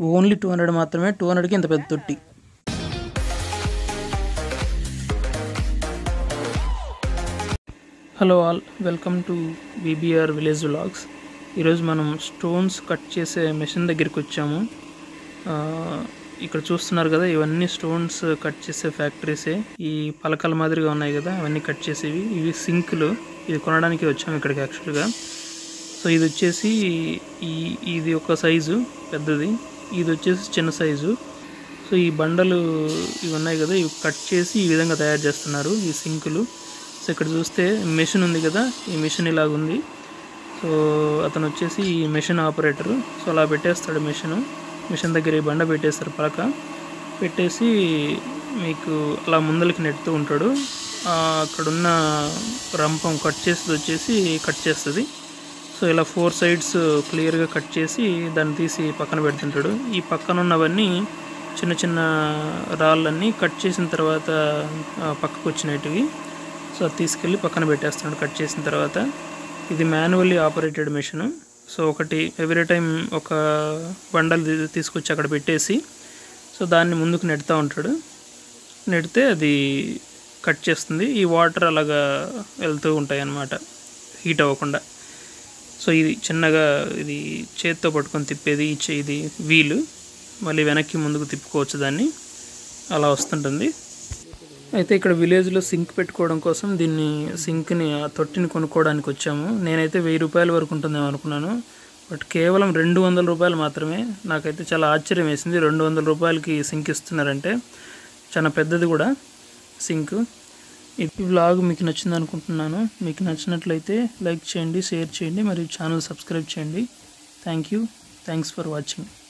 only two hundred మాత్రమే two హండ్రెడ్కి ఇంత పెద్ద తొట్టి hello all welcome to BBR village vlogs ఈరోజు మనం స్టోన్స్ కట్ చేసే మెషిన్ దగ్గరికి వచ్చాము ఆ, ఇక్కడ చూస్తున్నారు కదా ఇవన్నీ స్టోన్స్ కట్ చేసే ఫ్యాక్టరీసే ఈ పలకల మాదిరిగా ఉన్నాయి కదా అవన్నీ కట్ చేసేవి ఇవి సింకులు ఇది కొనడానికి వచ్చాము ఇక్కడికి యాక్చువల్గా సో ఇది వచ్చేసి ఈ ఇది ఒక సైజు పెద్దది ఇది వచ్చేసి చిన్న సైజు సో ఈ బండలు ఇవి ఉన్నాయి కదా ఇవి కట్ చేసి ఈ విధంగా తయారు చేస్తున్నారు ఈ సింకులు సో ఇక్కడ చూస్తే మెషిన్ ఉంది కదా ఈ మెషిన్ ఇలాగ ఉంది సో అతను వచ్చేసి ఈ మెషిన్ ఆపరేటరు సో అలా పెట్టేస్తాడు మెషిన్ మిషన్ దగ్గర ఈ బండ పెట్టేస్తారు పలక పెట్టేసి మీకు అలా ముందలకి నెట్టుతూ ఉంటాడు ఆ, అక్కడున్న రంపం కట్ చేసేది వచ్చేసి కట్ చేస్తుంది సో ఇలా ఫోర్ సైడ్స్ క్లియర్గా కట్ చేసి దాన్ని తీసి పక్కన పెడుతుంటాడు ఈ పక్కన ఉన్నవన్నీ చిన్న చిన్న రాళ్ళన్నీ కట్ చేసిన తర్వాత ఆ, పక్కకు వచ్చినటివి సో అది తీసుకెళ్ళి పక్కన పెట్టేస్తున్నాడు కట్ చేసిన తర్వాత ఇది మాన్యువల్లీ ఆపరేటెడ్ మెషిన్ సో ఒకటి ఎవ్రీ టైం ఒక బండల్ తీ- తీసుకొచ్చి అక్కడ పెట్టేసి సో దాన్ని ముందుకు నెడుతూ ఉంటాడు నెడితే అది కట్ చేస్తుంది ఈ వాటర్ అలాగా వెళ్తూ ఉంటాయి అన్నమాట హీట్ అవ్వకుండా సో ఇది చిన్నగా ఇది చేత్తో పట్టుకొని తిప్పేది ఈ చే- ఇది వీలు మళ్ళీ వెనక్కి ముందుకు తిప్పుకోవచ్చు దాన్ని అలా వస్తుంటుంది అయితే ఇక్కడ విలేజ్లో సింక్ పెట్టుకోవడం కోసం దీన్ని సింక్ని ఆ తొట్టిని కొనుక్కోవడానికి వచ్చాము నేనైతే వెయ్యి రూపాయల వరకు ఉంటుందేమో అనుకున్నాను బట్ కేవలం రెండు వందల రూపాయలు మాత్రమే నాకైతే చాలా ఆశ్చర్యం వేసింది రెండు వందల రూపాయలకి సింక్ ఇస్తున్నారంటే చాలా పెద్దది కూడా సింక్ ఈ వ్లాగ్ మీకు నచ్చింది అనుకుంటున్నాను మీకు నచ్చినట్లయితే లైక్ చేయండి షేర్ చేయండి మరియు ఛానల్ సబ్స్క్రైబ్ చేయండి thank you thanks for watching